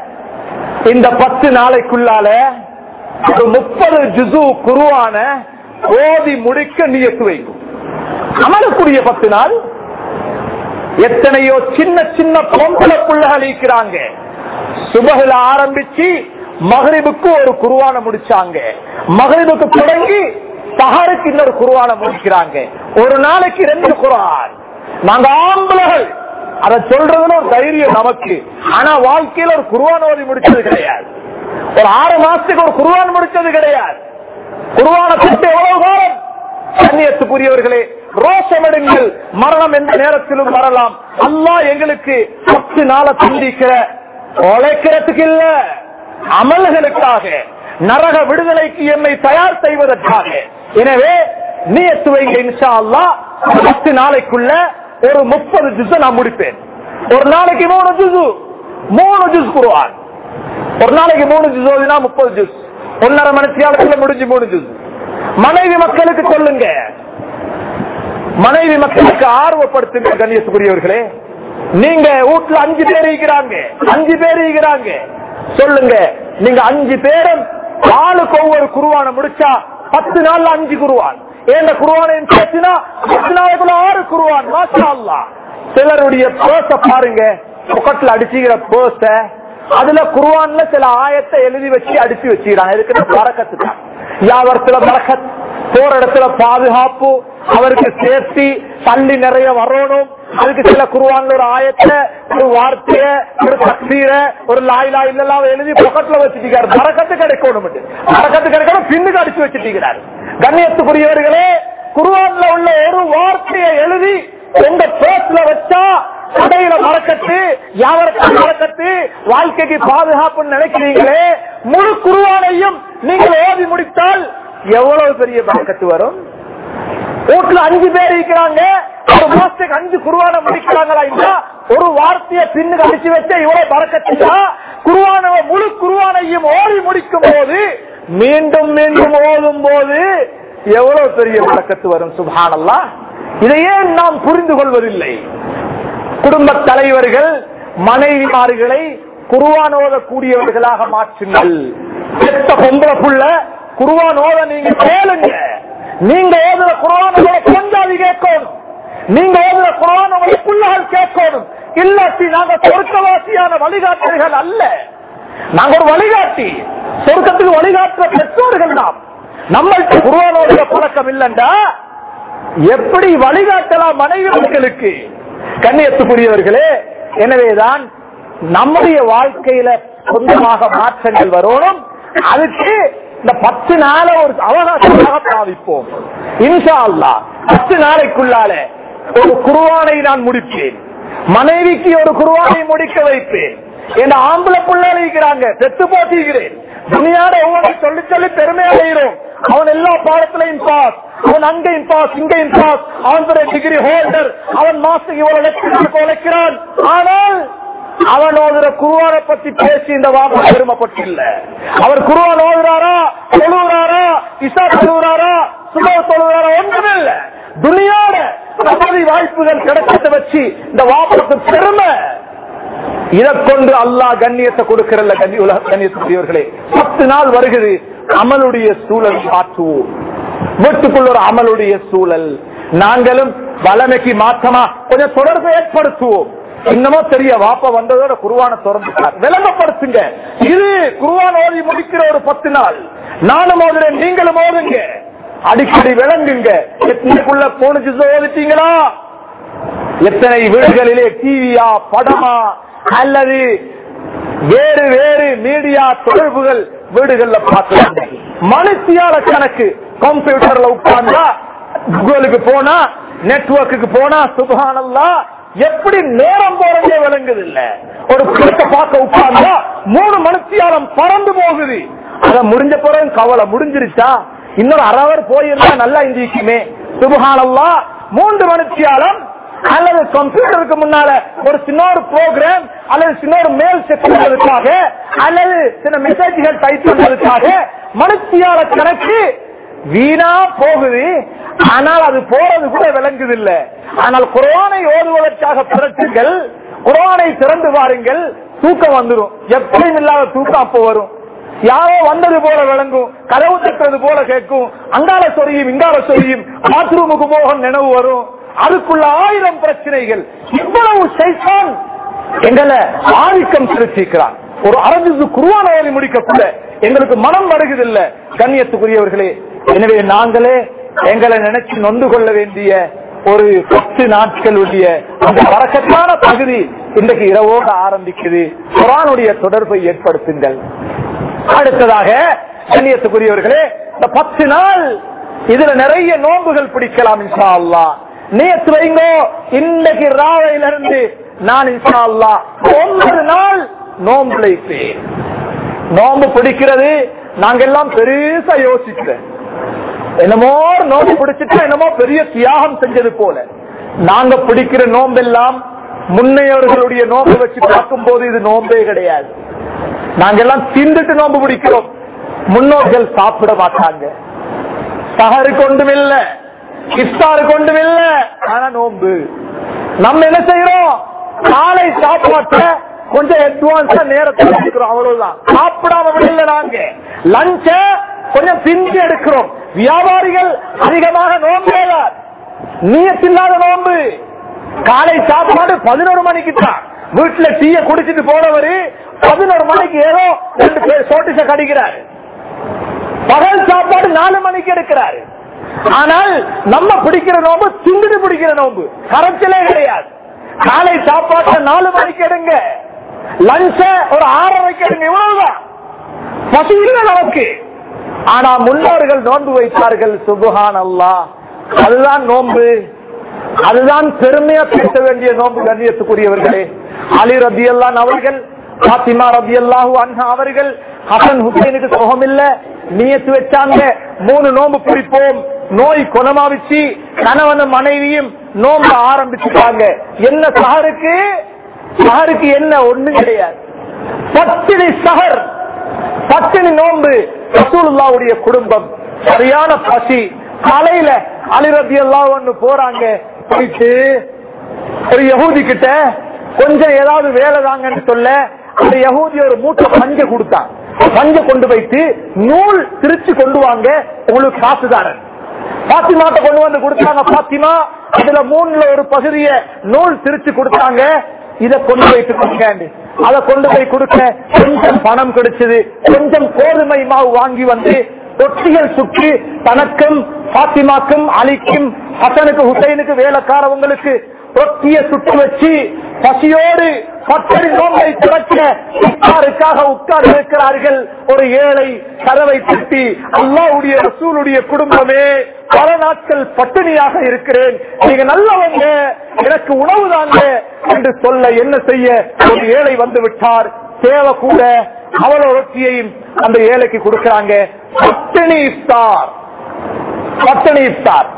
இந்த பத்து நாளைக்குள்ளால ஒரு முப்பது ஜுசு குருவான ஓதி முடிக்க நியத்து வைக்கும் அமலக்கூடிய பத்து நாள் எத்தனையோ சின்ன சின்ன பொம்பளை பிள்ளைகள் இருக்கிறாங்க சுபகுல ஆரம்பிச்சு மகரிபுக்கு ஒரு குருவான முடிச்சாங்க மகரிபுக்கு தொடங்கி சஹருக்கு இன்னொரு குருவான முடிக்கிறாங்க ஒரு நாளைக்கு ரெண்டு குரான் நாங்க ஆம்பளைகள் அதை சொல்றதுல ஒரு தைரியம் நமக்கு ஆனா வாழ்க்கையில ஒரு குருவான ஓதி முடிச்சது கிடையாது ஒரு ஆறு மாசத்துக்கு ஒரு குருவான் முடிச்சது கிடையாது குருவான தொட்டு எவ்வளவு காலம் கண்ணியத்துக்குரியவர்களே ரோஷமெடுங்கள் மரணம் எந்த நேரத்திலும் வரலாம் அல்லாஹ் எங்களுக்கு பத்து நாள சந்திக்கிற உழைக்கிறதுக்கு இல்ல அமல்களுக்காக நரக விடுதலைக்கு என்னை தயார் செய்வதற்காக எனவே நீயத்து வைங்க இன்ஷா அல்லாஹ் பத்து நாளைக்குள்ள ஒரு முப்பது ஜுஸ் நான் முடிப்பேன் ஒரு நாளைக்கு மூணு ஜுசு மூணு ஜுஸ் குருவான் ஒரு நாளைக்கு மூணு ஜுஸ் ஓதினா முப்பது ஜுஸ் ஒன்னரை மணித்தியாலத்துல முடிஞ்சு மூணு ஜுஸ் மனைவி மக்களுக்கு சொல்லுங்க மனைவி மக்களுக்கு ஆர்வப்படுத்துங்க கண்ணியத்துக்குரியவர்களே நீங்க வீட்டுல அஞ்சு பேர் இருக்கிறாங்க அஞ்சு பேர் இருக்கிறாங்க சொல்லுங்க நீங்க அஞ்சு பேரும் ஆளுக்கு ஒவ்வொரு குருவான முடிச்சா பத்து நாள்ல அஞ்சு குருவான் ஏன் குருவானையும் சேர்த்துனா பத்து நாளைக்குள்ள ஆறு குருவான் மாஷா அல்லாஹ் சிலருடைய பேச பாருங்க பொக்கட்ல அடிச்சுக்கிற பேச அதுல குருவான்ல சில ஆயத்தை எழுதி வச்சு அடிச்சு வச்சுக்கிறாங்க இருக்கிற பறக்கத்துக்கு வியாபாரத்துல பறக்கத் போற இடத்துல பாதுகாப்பு அவருக்கு சேஃப்டி தள்ளி நிறைய வரணும் அதுக்கு சில குருவான்ல ஒரு ஆயத்தை ஒரு வார்த்தைய ஒரு தக்சீர ஒரு லாயிலா இல்லெல்லாம் எழுதி பொக்கட்ல வச்சுட்டாரு பறக்கத்து கிடைக்கணும் பறக்கத்து கிடைக்கணும் பின்னுக்கு அடிச்சு வச்சுட்டாரு கண்ணியத்துக்குரியவர்களே குருவான்ல உள்ள ஒரு வார்த்தையை எழுதி உங்க பேஸ்ல வச்சா கடையில மறக்கத்து யாவரத்தை மறக்கத்து வாழ்க்கைக்கு பாதுகாப்புன்னு நினைக்கிறீங்களே முழு குருவானையும் நீங்கள் ஓதி முடித்தால் எவ்வளவு பெரிய பறக்கத்து வரும் வீட்டுல அஞ்சு பேர் இருக்கிறாங்க ஒரு மாசத்துக்கு அஞ்சு குருவான முடிக்கிறாங்களா இல்ல ஒரு வார்த்தையை பின்னுக்கு அடிச்சு வச்சா இவ்வளவு பறக்கத்துனா குருவான முழு குருவானையும் ஓடி முடிக்கும் போது மீண்டும் மீண்டும் ஓதும் போது எவ்வளவு பெரிய பறக்கத்து வரும் சுபானல்லா இதையே நாம் புரிந்து கொள்வதில்லை குடும்ப தலைவர்கள் மனைவிமார்களை குருவான் ஓதக்கூடியவர்களாக மாற்றுங்கள் பெத்த பொம்பளை புள்ள குருவான் ஓத நீங்க கேளுங்க நீங்க ஓதுற குருவான் கொஞ்சாதி கேட்கணும் நீங்க ஓதுற குருவான் உங்களை புள்ளகள் கேட்கணும் இல்லாட்டி நாங்க சொர்க்கவாசியான வழிகாட்டுகள் அல்ல நாங்க ஒரு வழிகாட்டி சொர்க்கத்துக்கு வழிகாட்டுற பெற்றோர்கள் நாம் நம்மள்கிட்ட குருவான் ஓதுற பழக்கம் இல்லைண்டா எப்படி வழிகாட்டலாம் மனைவி மக்களுக்கு கண்ணியத்துக்குரியவர்களே எனவேதான் நம்முடைய வாழ்க்கையில சொந்தமாக மாற்றங்கள் வரணும் அதுக்கு இந்த பத்து நாள ஒரு அவகாசமாக பாவிப்போம் இன்ஷா அல்லா பத்து நாளைக்குள்ளால ஒரு குருவானை நான் முடிப்பேன் மனைவிக்கு ஒரு குருவானை முடிக்க வைப்பேன் என் ஆம்பளை பிள்ளைகள் இருக்கிறாங்க செத்து போட்டிருக்கிறேன் துணியாட ஒவ்வொரு சொல்லி சொல்லி பெருமை அடைகிறோம் அவன் எல்லா பாடத்திலையும் பாஸ் அவன் அங்கேயும் பாஸ் இங்கேயும் பாஸ் அவன் பெரிய டிகிரி ஹோல்டர் அவன் மாசத்துக்கு இவ்வளவு லட்சம் உழைக்கிறான் ஆனால் அவன் ஓதுற குருவான பத்தி பேசி இந்த வாக்கு பெருமைப்பட்டில்ல அவர் குருவான் ஓதுறாரா தொழுகிறாரா இசா தொழுகிறாரா சுப தொழுகிறாரா ஒன்றுமே இல்ல துணியோட வசதி வாய்ப்புகள் கிடைச்சத வச்சு இந்த வாப்பத்து பெருமை இதை கொண்டு அல்லாஹ் கண்ணியத்தை கொடுக்கிறல்ல கண்ணி உலக கண்ணியத்துக்குரியவர்களே பத்து நாள் வருகிறது அமலுடைய சூழல் மாற்றுவோம் வீட்டுக்குள்ள ஒரு அமலுடைய சூழல் நாங்களும் வளமைக்கு மாற்றமா கொஞ்சம் தொடர்பு ஏற்படுத்துவோம் இன்னமோ தெரிய வாப்ப வந்ததோட குருவான திறந்துட்டார் விளங்கப்படுத்துங்க இது குருவான் ஓதி முடிக்கிற ஒரு பத்து நாள் நானும் ஓதுறேன் நீங்களும் ஓதுங்க அடிக்கடி விளங்குங்க எத்தனைக்குள்ள போனுச்சு ஓதிட்டீங்களா எத்தனை வீடுகளிலே டிவியா படமா அல்லது வேறு வேறு மீடியா தொடர்புகள் வீடுகள்ல பார்க்கிறாங்க மனுஷியால கணக்கு கம்ப்யூட்டர்ல உட்கார்ந்தா கூகுளுக்கு போனா நெட்வொர்க்குக்கு போனா சுபானல்லா எப்படி நேரம் போறதே விளங்குது இல்ல ஒரு படத்தை பார்க்க உட்கார்ந்தா மூணு மனுஷியாலம் பறந்து போகுது அத முடிஞ்ச பிறகு கவலை முடிஞ்சிருச்சா இன்னொரு அரவர் போயிருந்தா நல்லா இந்திக்குமே சுபஹானல்லா மூன்று மனுஷியாலம் அல்லது கம்ப்யூட்டருக்கு முன்னால ஒரு சின்ன ஒரு ப்ரோக்ராம் அல்லது சின்ன ஒரு மேல் செக் பண்றதுக்காக அல்லது சில மெசேஜ்கள் டைப் பண்றதுக்காக மனுஷியால கணக்கு வீணா போகுது ஆனால் அது போறது கூட விளங்குது இல்ல ஆனால் குரானை ஓதுவதற்காக பிறட்டுங்கள் குரானை திறந்து பாருங்கள் தூக்கம் வந்துடும் எப்பயும் இல்லாத தூக்கம் அப்போ வரும் யாரோ வந்தது போல விளங்கும் கதவு தட்டுறது போல கேட்கும் அங்கால சொரியும் இங்கால சொரியும் பாத்ரூமுக்கு போக நினைவு வரும் அதுக்குள்ள ஆயிரம் பிரச்சனைகள் இவ்வளவு சைத்தான் எங்களை ஆதிக்கம் செலுத்திக்கிறான் ஒரு அரசு குருவான ஓதி முடிக்கக்குள்ள எங்களுக்கு மனம் வருகிறதில்ல கண்ணியத்துக்குரியவர்களே எனவே நாங்களே எங்களை நினைச்சு நொந்து கொள்ள வேண்டிய ஒரு பத்து நாட்களுடைய அந்த வரக்கத்தான பகுதி இன்றைக்கு இரவோடு ஆரம்பிக்குது குரானுடைய தொடர்பை ஏற்படுத்துங்கள் அடுத்ததாக கண்ணியத்துக்குரியவர்களே இந்த பத்து நாள் இதுல நிறைய நோன்புகள் பிடிக்கலாம் இன்ஷா அல்லாஹ் நேற்று வைங்கோ இன்னைக்கு ராவையில இருந்து நான் இன்ஷா அல்லாஹ் ஒன்பது நாள் நோன்பு வைப்பேன் நோன்பு பிடிக்கிறது நாங்க எல்லாம் பெருசா யோசிக்கிறேன் என்னமோ நோன்பு பிடிச்சிட்டா என்னமோ பெரிய தியாகம் செஞ்சது போல நாங்க பிடிக்கிற நோம்பெல்லாம் முன்னையவர்களுடைய நோம்பு வச்சு பார்க்கும் போது இது நோம்பே கிடையாது நாங்க எல்லாம் திண்டுட்டு நோம்பு பிடிக்கிறோம் முன்னோர்கள் சாப்பிட மாட்டாங்க சஹரு கொண்டும் இல்ல இஃப்தாரு கொண்டும் இல்ல ஆனா நோம்பு நம்ம என்ன செய்யறோம் காலை சாப்பாட்ட கொஞ்சம் அட்வான்ஸா நேரத்தை எடுக்கிறோம் அவ்வளவுதான் சாப்பிடாம விடல நாங்க லஞ்ச கொஞ்சம் பிந்தி எடுக்கிறோம் வியாபாரிகள் அதிகமாக நோம்பேதார் நீயத்தில்லாத நோம்பு காலை சாப்பாடு பதினோரு மணிக்கு தான் வீட்டுல டீய குடிச்சிட்டு போனவரு பதினோரு மணிக்கு ஏதோ ரெண்டு பேர் சோட்டிச கடிக்கிறாரு பகல் சாப்பாடு நாலு மணிக்கு எடுக்கிறாரு ஆனால் நம்ம பிடிக்கிற நோம்பு திண்டுட்டு பிடிக்கிற நோம்பு கரைச்சலே கிடையாது காலை சாப்பாட்டை நாலு மணிக்கு எடுங்க லஞ்ச ஒரு ஆறரைக்கு எடுங்க இவ்வளவுதான் பசி இல்லை நமக்கு ஆனா முன்னோர்கள் நோன்பு வைத்தார்கள் சுபுகான் அல்லா அதுதான் நோன்பு அதுதான் பெருமையா பேச வேண்டிய நோன்பு கண்ணியத்துக்குரியவர்களே அலி ரபி அல்லான் அவர்கள் பாத்திமா ரபி அல்லாஹு அண்ணா அவர்கள் ஹசன் ஹுசைனுக்கு சுகம் இல்ல நியத்து வச்சாங்க மூணு நோன்பு பிடிப்போம் நோய் குணமாவிச்சு கணவனும் மனைவியும் நோன்பு ஆரம்பிச்சுட்டாங்க என்ன சஹருக்கு சஹருக்கு என்ன ஒண்ணு கிடையாது பத்தினி சஹர் பத்தினி நோன்பு ரசூலுல்லாவுடைய குடும்பம் சரியான பசி காலையில அலிரபி எல்லாம் ஒண்ணு போறாங்க போயிட்டு ஒரு யகூதி கிட்ட கொஞ்சம் ஏதாவது வேலை தாங்கன்னு சொல்ல அந்த யகூதி ஒரு மூட்டை பஞ்ச கொடுத்தான் பஞ்ச கொண்டு வைத்து நூல் திருச்சி கொண்டு வாங்க உங்களுக்கு காசுதாரன் பாத்திமாட்ட கொண்டு வந்து கொடுத்தாங்க பாத்திமா அதுல மூணுல ஒரு பகுதிய நூல் திருச்சி கொடுத்தாங்க இத கொண்டு போயிட்டு கொடுங்க அதை கொண்டு போய் கொடுக்க கொஞ்சம் பணம் கிடைச்சது கொஞ்சம் கோதுமை மாவு வாங்கி வந்து தொட்டிகள் சுற்றி தனக்கும் பாத்திமாக்கும் அலிக்கும் ஹசனுக்கு ஹுசைனுக்கு வேலைக்காரவங்களுக்கு தொட்டிய சுற்றி வச்சு பசியோடு பத்தடி நோம்பை திறக்க உட்காருக்காக உட்கார்ந்து இருக்கிறார்கள் ஒரு ஏழை கதவை தட்டி அல்லாவுடைய ரசூலுடைய குடும்பமே பல நாட்கள் பட்டினியாக இருக்கிறேன் நீங்க நல்லவங்க எனக்கு உணவு தாங்க என்று சொல்ல என்ன செய்ய ஒரு ஏழை வந்து விட்டார் தேவை கூட அவளோ ரொட்டியையும் அந்த ஏழைக்கு கொடுக்கிறாங்க பட்டினி இஃப்தார் பட்டினி இஃப்தார்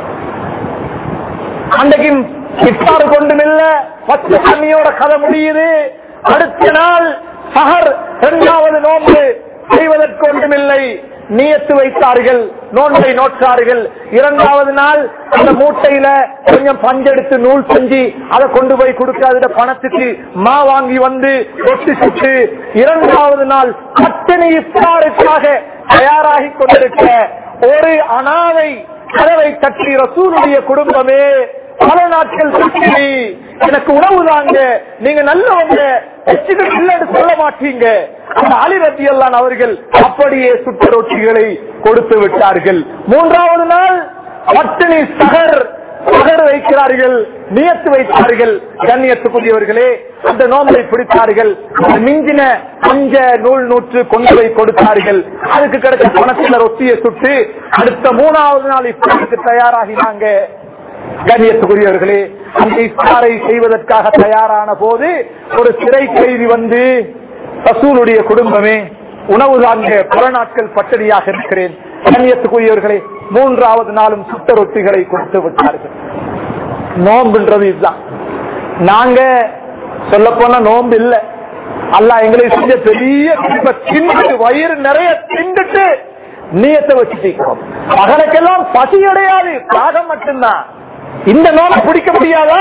அன்றைக்கும் இஃப்தார் கொண்டும் இல்ல பத்து தண்ணியோட கதை முடியுது அடுத்த நாள் சஹர் இரண்டாவது நோன்பு செய்வதற்கு ஒன்றுமில்லை நியத்து வைத்தார்கள் நோன்பை நோற்றார்கள் இரண்டாவது நாள் அந்த மூட்டையில கொஞ்சம் பஞ்செடுத்து நூல் செஞ்சு அதை கொண்டு போய் கொடுக்காத பணத்துக்கு மா வாங்கி வந்து ஒட்டி சுட்டு இரண்டாவது நாள் பட்டினி இஃப்தாருக்காக தயாராகி கொண்டிருக்க ஒரு அனாதை கதவை தட்டி ரசூலுடைய குடும்பமே பல நாட்கள் சுற்றி எனக்கு உணவு தாங்க நீங்க நல்லவங்க வச்சுக்கிட்டு இல்லைன்னு சொல்ல மாட்டீங்க அந்த அலிரத்தி எல்லாம் அவர்கள் அப்படியே சுட்ட ரொட்டிகளை கொடுத்து விட்டார்கள் மூன்றாவது நாள் பட்டினி சகர் சகர் வைக்கிறார்கள் நியத்து வைத்தார்கள் கண்ணியத்துக்குரியவர்களே அந்த நோம்பை பிடித்தார்கள் அந்த மிஞ்சின பஞ்ச நூல் நூற்று கொண்டு போய் கொடுத்தார்கள் அதுக்கு கிடைச்ச பணத்துல ரொட்டியை சுட்டு அடுத்த மூணாவது நாள் இப்படிக்கு தயாராகினாங்க கண்ணியத்துக்குரியவர்களே அந்த இஃப்தாரை செய்வதற்காக தயாரான போது ஒரு சிறை கைதி வந்து ரசூலுடைய குடும்பமே உணவு தாங்க பல நாட்கள் பட்டினியாக இருக்கிறேன் கண்ணியத்துக்குரியவர்களே மூன்றாவது நாளும் சுட்ட ரொட்டிகளை கொடுத்து விட்டார்கள் நோம்புன்றது இதுதான் நாங்க சொல்ல போனா நோம்பு இல்ல அல்ல எங்களை செஞ்ச பெரிய குடும்ப தின்னுட்டு வயிறு நிறைய தின்னுட்டு நீயத்தை வச்சுட்டோம் மகனுக்கெல்லாம் பசி கிடையாது தாகம் மட்டும்தான் இந்த நோம்பை பிடிக்க முடியாதா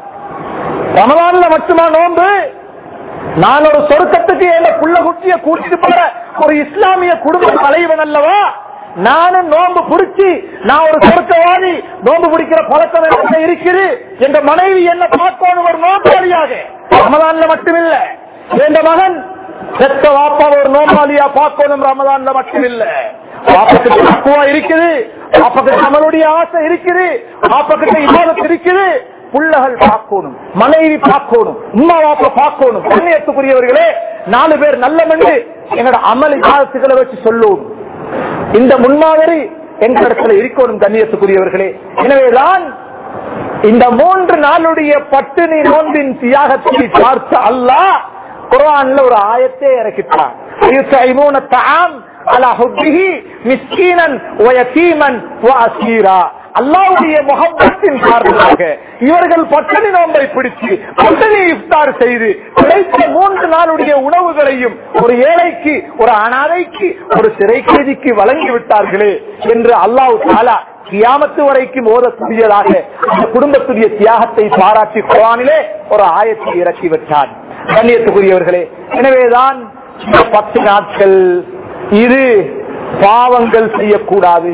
ரமலான்ல மட்டுமா நோம்பு நான் ஒரு சொருக்கத்துக்கு என்ன புள்ள குட்டிய கூட்டிட்டு போற ஒரு இஸ்லாமிய குடும்ப தலைவன் அல்லவா நானும் நோன்பு பிடிச்சி நான் ஒரு சொருக்கவாதி நோன்பு பிடிக்கிற பழக்கம் என்ன இருக்குது என்ற மனைவி என்ன பார்க்கணும் ஒரு நோம்பாளியாக ரமதான்ல மட்டுமில்ல என்ற மகன் செத்த வாப்பா ஒரு நோம்பாளியா பார்க்கணும் ரமதான்ல மட்டுமில்ல பாப்பக்கிட்ட தக்குவா இருக்குது பாப்பக்கிட்ட நம்மளுடைய ஆசை இருக்குது பாப்பக்கிட்ட இபாதத் இருக்குது புள்ளகள் பார்க்கணும் மனைவி பார்க்கணும் உமா வாப்ப பார்க்கணும் கண்ணியத்துக்குரியவர்களே நாலு பேர் நல்ல மண்டு எங்களோட அமளி காலத்துக்களை வச்சு சொல்லுவோம் இந்த முன்மாதிரி எங்களிடத்துல இருக்கணும் கண்ணியத்துக்குரியவர்களே எனவேதான் இந்த மூன்று நாளுடைய பட்டினி நோன்பின் தியாகத்தை பார்த்த அல்லாஹ் குர்ஆன்ல ஒரு ஆயத்தை இறக்கிட்டான் يطعمون الطعام على حبه مسكينا ويتيما واسيرا அல்லாவுடைய முகப்பத்தின் காரணமாக இவர்கள் பட்டணி நோன்பை பிடிச்சு பட்டணி இஃப்தார் செய்து கிடைத்த மூன்று நாளுடைய உணவுகளையும் ஒரு ஏழைக்கு ஒரு அனாதைக்கு ஒரு சிறை கைதிக்கு வழங்கி விட்டார்களே என்று அல்லாஹ் தாலா கியாமத்து வரைக்கும் ஓதக்கூடியதாக அந்த குடும்பத்துடைய தியாகத்தை பாராட்டி குரானிலே ஒரு ஆயத்தை இறக்கி விட்டான் கண்ணியத்துக்குரியவர்களே எனவேதான் இந்த பத்து நாட்கள் இது பாவங்கள் செய்யக்கூடாது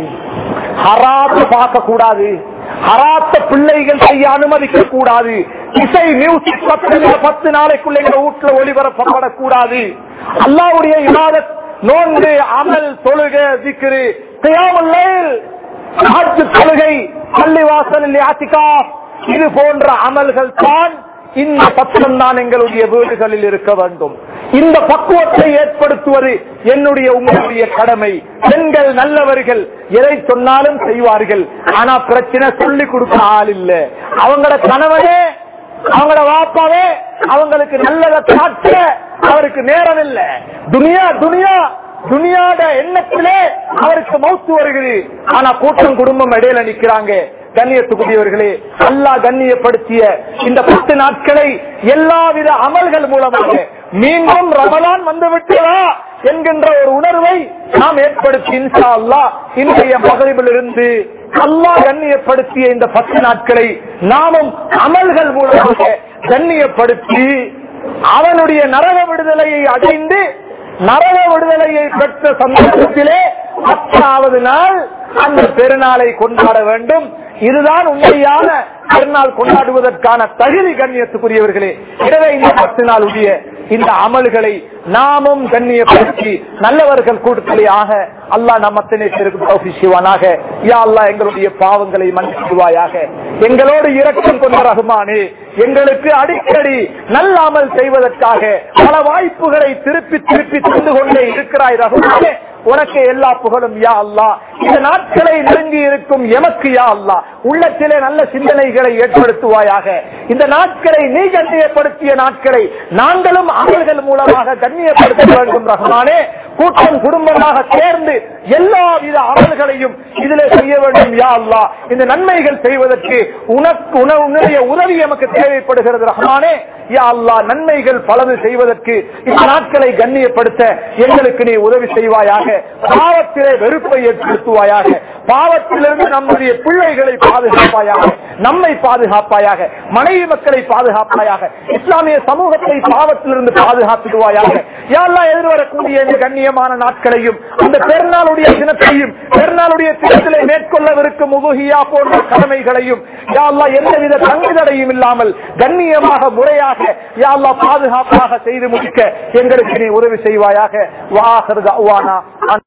ஹராத்த பார்க்க கூடாது ஹராத்த பிள்ளைகள் செய்ய அனுமதிக்க கூடாது இசை மியூசிக் பத்து பத்து நாளைக்குள்ள எங்க வீட்டுல ஒளிபரப்பப்படக்கூடாது அல்லாவுடைய இமாதத் நோன்பு அமல் தொழுக திக்ரு கியாமுல்லைல் ஆட்சி தொழுகை பள்ளிவாசல் ஆத்திகா இது போன்ற அமல்கள் தான் இந்த பக்கம் தான் எங்களுடைய வீடுகளில் இருக்க வேண்டும் இந்த பக்குவத்தை ஏற்படுத்துவது என்னுடைய உங்களுடைய கடமை பெண்கள் நல்லவர்கள் எதை சொன்னாலும் செய்வார்கள் ஆனா பிரச்சனை சொல்லி கொடுக்க ஆள் இல்ல அவங்களோட கணவனே அவங்களோட வாப்பாவே அவங்களுக்கு நல்லதை காட்ட அவருக்கு நேரம் இல்ல துனியா துனியா துனியாட எண்ணத்திலே அவருக்கு மௌத்து வருகிறது ஆனா கூட்டம் குடும்பம் இடையில நிக்கிறாங்க கண்ணியத்துக்குரியவர்களே அல்லாஹ் கண்ணியப்படுத்திய இந்த பத்து நாட்களை எல்லாவித அமல்கள் மூலமாக மீண்டும் ரமலான் வந்து விட்டதா என்கின்ற ஒரு உணர்வை நாம் ஏற்படுத்தி இன்ஷா அல்லாஹ் இன்றைய மகளிரில் இருந்து அல்லாஹ் கண்ணியப்படுத்திய இந்த பத்து நாட்களை நாமும் அமல்கள் மூலமாக கண்ணியப்படுத்தி அவனுடைய நரக விடுதலையை அடைந்து நரக விடுதலையை பெற்ற சந்தர்ப்பத்திலே பத்தாவது நாள் அந்த பெருநாளை கொண்டாட வேண்டும் இதுதான் உண்மையான பெருநாள் கொண்டாடுவதற்கான தகுதி கண்ணியத்துக்குரியவர்களே எனவே இந்த பத்து நாளுடைய இந்த அமல்களை நாமும் கண்ணியப்படுத்தி நல்லவர்கள் கூட்டத்திலே ஆக அல்லாஹ் நம்மத்தனை செய்வானாக யா அல்லாஹ் எங்களுடைய பாவங்களை மன்னிச்சுவாயாக எங்களோடு இரக்கம் கொண்ட ரகுமானே எங்களுக்கு அடிக்கடி நல்ல அமல் செய்வதற்காக பல வாய்ப்புகளை திருப்பி திருப்பி தந்து கொண்டே இருக்கிறாய் ரகுமானே உனக்கு எல்லா புகழும் யா அல்லா இந்த நாட்களை நெருங்கி இருக்கும் எமக்கு யா அல்லா உள்ளத்திலே நல்ல சிந்தனைகளை ஏற்படுத்துவாயாக இந்த நாட்களை நீ கண்ணியப்படுத்திய நாட்களை நாங்களும் அமல்கள் மூலமாக கண்ணியப்படுத்த வேண்டும் ரஹ்மானே கூட்டம் குடும்பமாக சேர்ந்து எல்லா வித அமல்களையும் இதிலே செய்ய வேண்டும் யா அல்லா இந்த நன்மைகள் செய்வதற்கு உனக்கு உண- உன்னுடைய உதவி எமக்கு தேவைப்படுகிறது ரஹ்மானே யா அல்லா நன்மைகள் பலது செய்வதற்கு இந்த நாட்களை கண்ணியப்படுத்த எங்களுக்கு நீ உதவி செய்வாயாக பாவத்திலே வெறுப்பை ஏற்படுத்துவாயாக பாவத்திலிருந்து நம்முடைய பிள்ளைகளை பாதுகாப்பாயாக நம்மை பாதுகாப்பாயாக மனைவி மக்களை பாதுகாப்பாயாக இஸ்லாமிய சமூகத்தை பாவத்திலிருந்து பாதுகாத்துடுவாயாக யாரெல்லாம் எதிர்வரக்கூடிய இந்த கண்ணியமான நாட்களையும் அந்த பெருநாளுடைய தினத்தையும் பெருநாளுடைய தினத்திலே மேற்கொள்ளவிருக்கும் உபகியா போன்ற கடமைகளையும் யாரெல்லாம் எந்தவித தங்குதடையும் இல்லாமல் கண்ணியமாக முறையாக யாரெல்லாம் பாதுகாப்பாக செய்து முடிக்க எங்களுக்கு நீ உதவி செய்வாயாக வாஹர்